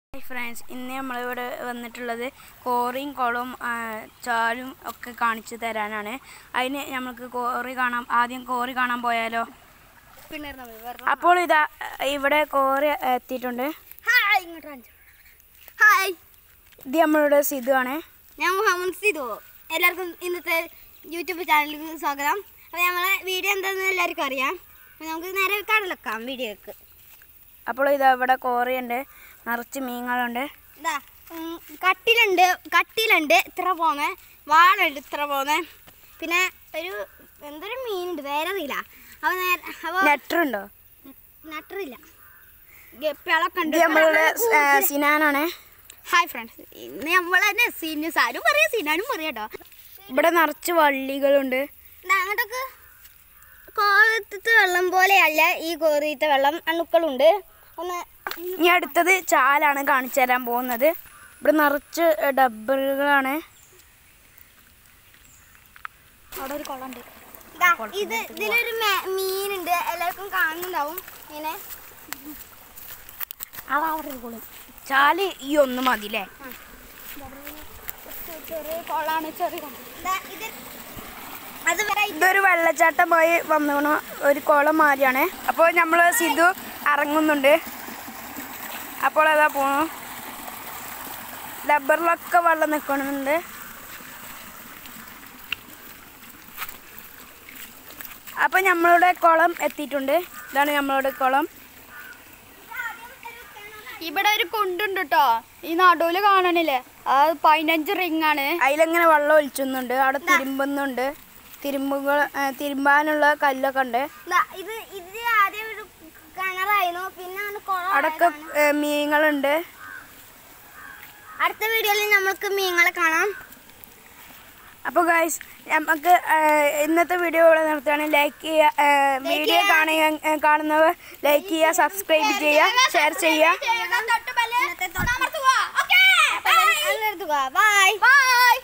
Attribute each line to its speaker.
Speaker 1: hi friends ഇന്ന് നമ്മളിവിടെ വന്നിട്ടുള്ളത് കോറിയും കുളവും ആ, ചാലും ഒക്കെ കാണിച്ചു തരാനാണ് അതിന് നമ്മൾക്ക് കോറി കാണാം ആദ്യം കോറി കാണാൻ പോയാലോ
Speaker 2: പിന്നെ വെറുതെ
Speaker 1: അപ്പോൾ ഇതാ ഇവിടെ കോറി എത്തിയിട്ടുണ്ട്
Speaker 2: ഹായ് ഇങ്ങോട്ട് കാണിച്ചു ഹായ്
Speaker 1: ഇത് നമ്മളുടെ സിധു ആണ്
Speaker 2: ഞാൻ മുഹമ്മദ് സിദു എല്ലാവർക്കും ഇന്നത്തെ യൂട്യൂബ് ചാനലിലേക്ക് സ്വാഗതം അപ്പോൾ നമ്മളെ വീഡിയോ എന്താണെന്ന് എല്ലാവർക്കും അറിയാം അപ്പോൾ നമുക്ക് നേരെ കടലെക്കാം വീഡിയോക്ക്
Speaker 1: അപ്പോൾ ഇതാ ഇവിടെ കോറിയുണ്ട് നിറച്ച് മീനുകളുണ്ട്
Speaker 2: ഇതാ ഉം, കട്ടിലുണ്ട് കട്ടിലുണ്ട് ഇത്ര പോന്നെ വാളുണ്ട് ഇത്ര പോന്നെ പിന്നെ ഒരു എന്തൊരു മീനുണ്ട് വേറെ അറിയില്ല അപ്പോൾ നേരെ അപ്പോൾ
Speaker 1: നെറ്ററുണ്ടോ
Speaker 2: നട്ടറില്ല ഗപ്പികളൊക്കെ ഉണ്ട്
Speaker 1: ഇത് നമ്മളുടെ ആ, സിനാനാണ്
Speaker 2: ഹായ് ഫ്രണ്ട്സ് ഇന്ന് നമ്മൾ തന്നെ സീനു സാരും പറയാം സീനാനും പറയാം കേട്ടോ
Speaker 1: ഇവിടെ നിറച്ച് വള്ളികളുണ്ട്
Speaker 2: ദാ അങ്ങോട്ടൊക്കെ കോളത്തത്തെ വെള്ളം പോലെയല്ല ഈ കോറിയത്തെ വെള്ളം അണുക്കളുണ്ട് ഒന്ന്
Speaker 1: ഇനി അടുത്തത് ചാലാണ് കാണിച്ചു തരാൻ പോകുന്നത് ഇവിടെ നിറച്ച് ഡബ്ബറുകളാണ്
Speaker 2: അവിടെ ഒരു കുളമുണ്ട് ദാ, ഇത് ഇതിലൊരു മേ- മീനുണ്ട് എല്ലാവർക്കും കാണുന്നുണ്ടാവും ഇങ്ങനെ അതാ അവിടെ ഒരു കുളം
Speaker 1: ചാല് ഈ ഒന്ന് മതി അല്ലേ
Speaker 2: ചെറിയ കുളമാണ് ചെറിയ ഇത് അത് വരെ
Speaker 1: ഇതൊരു വെള്ളച്ചാട്ടമായി വന്നു ഒരു കുളം മാതിരിയാണ് അപ്പോൾ നമ്മൾ സിധു ഇറങ്ങുന്നുണ്ട് അപ്പോൾ അതാ പോണു ഡബ്ബറിലൊക്കെ വെള്ളം നിൽക്കുന്നുണ്ട് അപ്പോൾ നമ്മളുടെ കുളം എത്തിയിട്ടുണ്ട് ഇതാണ് നമ്മളുടെ കുളം
Speaker 2: ഇവിടെ ഒരു കുണ്ടുണ്ട് കേട്ടോ ഈ നടുവില് കാണണില്ലേ അത് പതിനഞ്ച് റിങ് ആണ്
Speaker 1: അതിലിങ്ങനെ വെള്ളം ഒലിച്ചുന്നുണ്ട് അവിടെ തിരുമ്പുന്നുണ്ട് തിരുമ്പുകൾ ഏ, തിരുമ്പാനുള്ള കല്ലൊക്കെ ഉണ്ട്
Speaker 2: ദാ, ഇത് ഇത് ആദ്യം ഒരു കിണറായിരുന്നു പിന്നെ അത് കുളം
Speaker 1: അവിടെയൊക്കെ ഏ, മീനുകളുണ്ട്
Speaker 2: അടുത്ത വീഡിയോയിൽ നമ്മൾക്ക് മീനുകളെ കാണാം
Speaker 1: അപ്പോൾ ഗൈസ് നമുക്ക് ആ, ഇന്നത്തെ വീഡിയോ ഇവിടെ നിർത്തുകയാണ് ലൈക്ക് ചെയ്യുക വീഡിയോ കാണുക കാണുന്നവർ ലൈക്ക് ചെയ്യുക സബ്സ്ക്രൈബ് ചെയ്യുക ഷെയർ ചെയ്യുക
Speaker 2: ബൈ ബൈ